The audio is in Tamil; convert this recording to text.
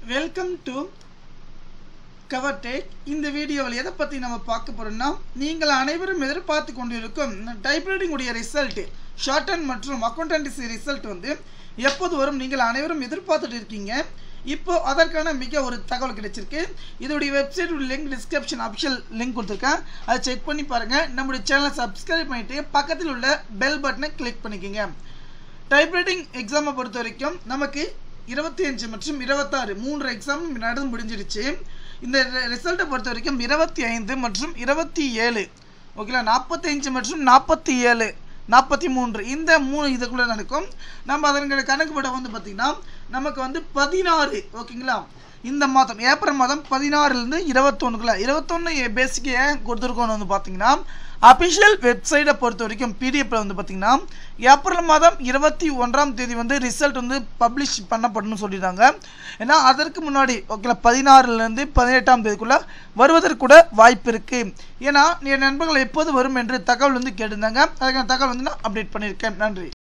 வெல்கம் டு கவர் டேக் இந்த வீடியோவில் எதை பற்றி நம்ம பார்க்க போகிறோம்னா நீங்கள் அனைவரும் எதிர்பார்த்து கொண்டிருக்கும் டைப்ரைட்டிங் உடைய ரிசல்ட் ஷார்ட் அண்ட் மற்றும் அக்கௌண்டன்சி ரிசல்ட் வந்து எப்போது வரும் நீங்கள் அனைவரும் எதிர்பார்த்துட்டு இருக்கீங்க இப்போ அதற்கான மிக ஒரு தகவல் கிடைச்சிருக்கு இதோடைய website link description official link கொடுத்துருக்கேன் அதை செக் பண்ணி பாருங்கள் நம்முடைய சேனலை சப்ஸ்கிரைப் பண்ணிட்டு பக்கத்தில் உள்ள பெல் பட்டனை கிளிக் பண்ணிக்கோங்க டைப்ரைட்டிங் எக்ஸாமை பொறுத்த வரைக்கும் நமக்கு இருபத்தி அஞ்சு மற்றும் இருபத்தாறு மூன்று எக்ஸாம் நடந்து முடிஞ்சிருச்சு இந்த ரிசல்ட்டை பொறுத்த வரைக்கும் இருபத்தி ஐந்து மற்றும் இருபத்தி ஏழு ஓகேங்களா நாற்பத்தஞ்சு மற்றும் நாற்பத்தி ஏழு நாற்பத்தி மூன்று இந்த மூணு இதுக்குள்ளே நடக்கும் நம்ம அதனுடைய கணக்குப்பட வந்து பார்த்திங்கன்னா நமக்கு வந்து பதினாறு ஓகேங்களா இந்த மாதம் ஏப்ரல் மாதம் பதினாறுலேருந்து இருபத்தொன்னுக்குள்ள இருபத்தொன்று பேசிக் ஏன் கொடுத்துருக்கோன்னு வந்து பார்த்தீங்கன்னா அபிஷியல் வெப்சைட்டை பொறுத்த வரைக்கும் பிடிஎஃப்ல வந்து பார்த்தீங்கன்னா ஏப்ரல் மாதம் இருபத்தி ஒன்றாம் தேதி வந்து ரிசல்ட் வந்து பப்ளிஷ் பண்ணப்படணும்னு சொல்லிட்டாங்க ஏன்னா அதற்கு முன்னாடி ஓகேங்களா பதினாறுலேருந்து பதினெட்டாம் தேதிக்குள்ளே வருவதற்கு கூட வாய்ப்பு இருக்குது ஏன்னா என் நண்பர்கள் எப்போது வரும் என்று தகவல் வந்து கேட்டிருந்தாங்க அதுக்கான தகவல் வந்து நான் அப்டேட் பண்ணியிருக்கேன் நன்றி